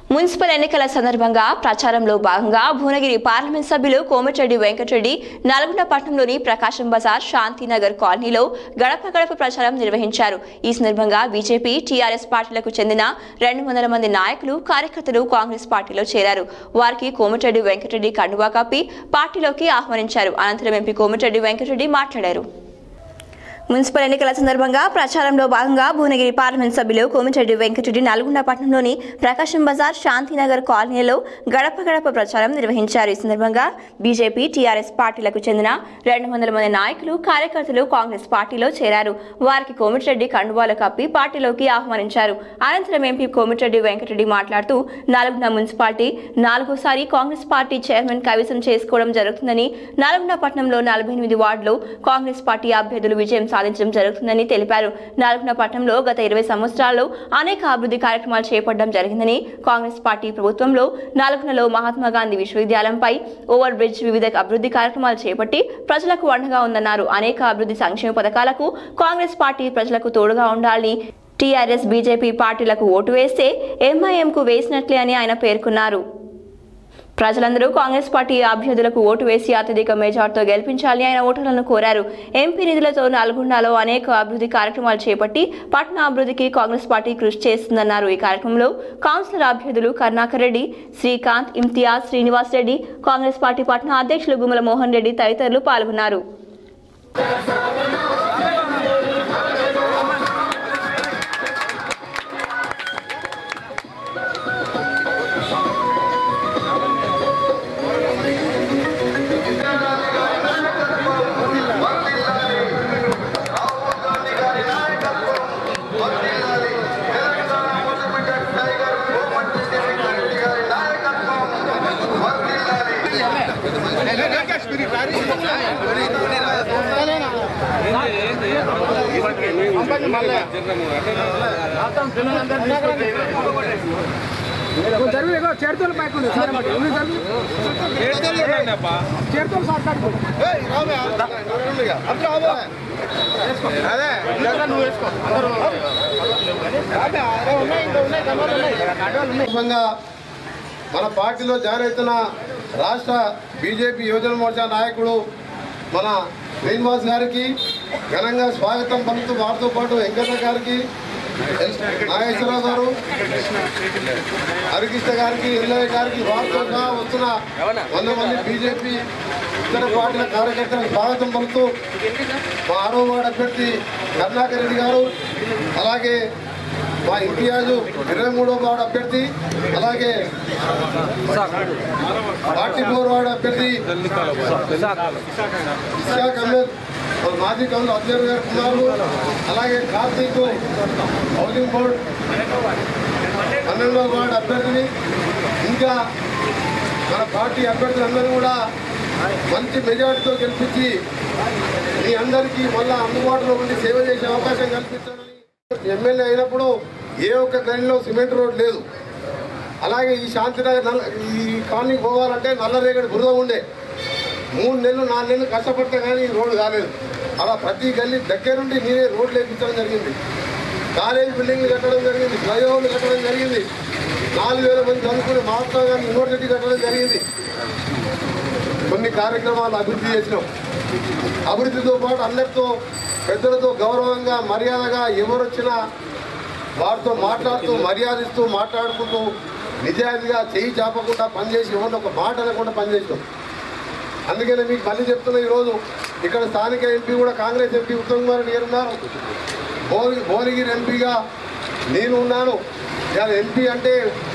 municipal ఎన్నికల సందర్భంగా ప్రచారంలో భాగంగా భువనగిరి పార్లమెంట్ సభ్యులు కోమటిరెడ్డి వెంకటరెడ్డి నల్గొండ పట్టణంలోని ప్రకాశం బజార్ శాంతినగర్ కాలనీలో గడప గడప ప్రచారం నిర్వహించారు ఈ సందర్భంగా బీజేపీ టీఆర్ఎస్ పార్టీలకు చెందిన రెండు వందల మంది నాయకులు కార్యకర్తలు కాంగ్రెస్ పార్టీలో చేరారు వారికి కోమటిరెడ్డి వెంకటరెడ్డి కండువా కప్పి పార్టీలోకి ఆహ్వానించారు అనంతరం ఎంపీ కోమటిరెడ్డి వెంకటరెడ్డి మాట్లాడారు మున్సిపల్ ఎన్నికల సందర్భంగా ప్రచారంలో భాగంగా భువనగిరి పార్లమెంట్ సభ్యులు కోమిరెడ్డి వెంకటరెడ్డి నల్గొండ పట్టణంలోని ప్రకాశం బజార్ శాంతినగర్ కాలనీలో గడప గడప ప్రచారం నిర్వహించారు ఈ సందర్భంగా బీజేపీ టీఆర్ఎస్ పార్టీలకు చెందిన రెండు వందల మంది నాయకులు కార్యకర్తలు కాంగ్రెస్ పార్టీలో చేరారు వారికి కోమిటిరెడ్డి కండువాలు కప్పి పార్టీలోకి ఆహ్వానించారు అనంతరం ఎంపీ కోమిటిరెడ్డి వెంకటరెడ్డి మాట్లాడుతూ నల్గొండ మున్సిపాలిటీ నాలుగోసారి కాంగ్రెస్ పార్టీ చైర్మన్ కైవసం చేసుకోవడం జరుగుతుందని నల్గొండ పట్టణంలో నలభై ఎనిమిది వార్డులో కాంగ్రెస్ పార్టీ అభ్యర్థులు విజయం సాధించడం జరుగుతుందని తెలిపారు నల్గొండ పట్టణంలో గత ఇరవై సంవత్సరాల్లో అనేక అభివృద్ధి కార్యక్రమాలు చేపట్టడం జరిగిందని కాంగ్రెస్ పార్టీ ప్రభుత్వంలో నల్గొండలో మహాత్మా గాంధీ విశ్వవిద్యాలయంపై ఓవర్ బ్రిడ్జ్ వివిధ అభివృద్ధి కార్యక్రమాలు చేపట్టి ప్రజలకు అండగా ఉందన్నారు అనేక అభివృద్ధి సంక్షేమ పథకాలకు కాంగ్రెస్ పార్టీ ప్రజలకు తోడుగా ఉండాలని టీఆర్ఎస్ బీజేపీ పార్టీలకు ఓటు వేస్తే ఎంఐఎంకు వేసినట్లే అని ఆయన పేర్కొన్నారు ప్రజలందరూ కాంగ్రెస్ పార్టీ అభ్యర్థులకు ఓటు వేసి అత్యధిక మెజార్టీతో గెలిపించాలని ఆయన ఓటర్లను కోరారు ఎంపీ నిధులతో నల్గొండలో అనేక అభివృద్ధి కార్యక్రమాలు చేపట్టి పట్టణ అభివృద్ధికి కాంగ్రెస్ పార్టీ కృషి చేస్తుందన్నారు ఈ కార్యక్రమంలో కౌన్సిలర్ అభ్యర్థులు కరుణాకర్ రెడ్డి శ్రీకాంత్ ఇమ్తియాజ్ శ్రీనివాస్ రెడ్డి కాంగ్రెస్ పార్టీ పట్టణ అధ్యక్షులు గుమ్మల మోహన్ రెడ్డి తదితరులు పాల్గొన్నారు జరుగు ఇగో చేరుతోలు పైకి ఉండు చేరుతోలు షార్ట్ కట్ అదే నువ్వు వేసుకో సందర్భంగా మన పార్టీలో జాయిన్ అవుతున్న రాష్ట్ర బీజేపీ యువజన మోర్చా నాయకుడు మన శ్రీనివాస్ గారికి ఘనంగా స్వాగతం పలుకుతూ వారితో పాటు వెంకన్న గారికి నాగేశ్వరరావు గారు హరికృష్ణ గారికి ఎల్లయ్య గారికి వారితో సహా వస్తున్న వంద మంది బీజేపీ ఇతర పార్టీల కార్యకర్తలకు స్వాగతం పలుకుతూ మా ఆరో వార్డు అభ్యర్థి కరుణాకర్ రెడ్డి గారు అలాగే మా ఇంతియాజు ఇరవై మూడో వార్డు అభ్యర్థి అలాగే ఫార్టీ ఫోర్ వార్డు అభ్యర్థి ఇషాక్ అహ్మద్ మన మాజీ కౌన్సిల్ అధ్యక్షులు గారు కుమారులు అలాగే కార్తీక్ హౌసింగ్ బోర్డ్ పన్నెండవ వార్డు అభ్యర్థిని ఇంకా మన పార్టీ అభ్యర్థులందరూ కూడా మంచి మెజార్టీతో గెలిపించి మీ అందరికీ మళ్ళా అందుబాటులో ఉండి సేవ చేసే అవకాశం కల్పించాలని ఎమ్మెల్యే అయినప్పుడు ఏ ఒక్క గనిలో సిమెంట్ రోడ్ లేదు అలాగే ఈ శాంతినగర్ నల్ల ఈ కాలనీకి పోవాలంటే నల్లరేగడి బురద ఉండే మూడు నెలలు నాలుగు నెలలు కష్టపడితే కానీ ఈ రోడ్డు కాలేదు అలా ప్రతి గల్లీ దగ్గరుండి నేనే రోడ్లు వేయించడం జరిగింది కాలేజ్ బిల్డింగ్లు కట్టడం జరిగింది ఫ్లైఓవర్లు కట్టడం జరిగింది నాలుగు వేల మంది చదువుకుని మహాత్మా గాంధీ యూనివర్సిటీ కట్టడం జరిగింది కొన్ని కార్యక్రమాలు అభివృద్ధి చేసినాం అభివృద్ధితో పాటు అందరితో పెద్దలతో గౌరవంగా మర్యాదగా ఎవరు వచ్చినా వారితో మాట్లాడుతూ మర్యాదిస్తూ మాట్లాడుకుంటూ నిజాయితీగా చేయి చాపకుండా పనిచేసి ఎవరిని ఒక మాట అనకుండా పనిచేసినాం అందుకనే మీకు మళ్ళీ చెప్తున్నా ఈరోజు ఇక్కడ స్థానిక ఎంపీ కూడా కాంగ్రెస్ ఎంపీ ఉత్తమ్ కుమార్ రెడ్డి గారు ఉన్నారు భువన భువనగిరి ఎంపీగా నేను ఉన్నాను ఇవాళ ఎంపీ అంటే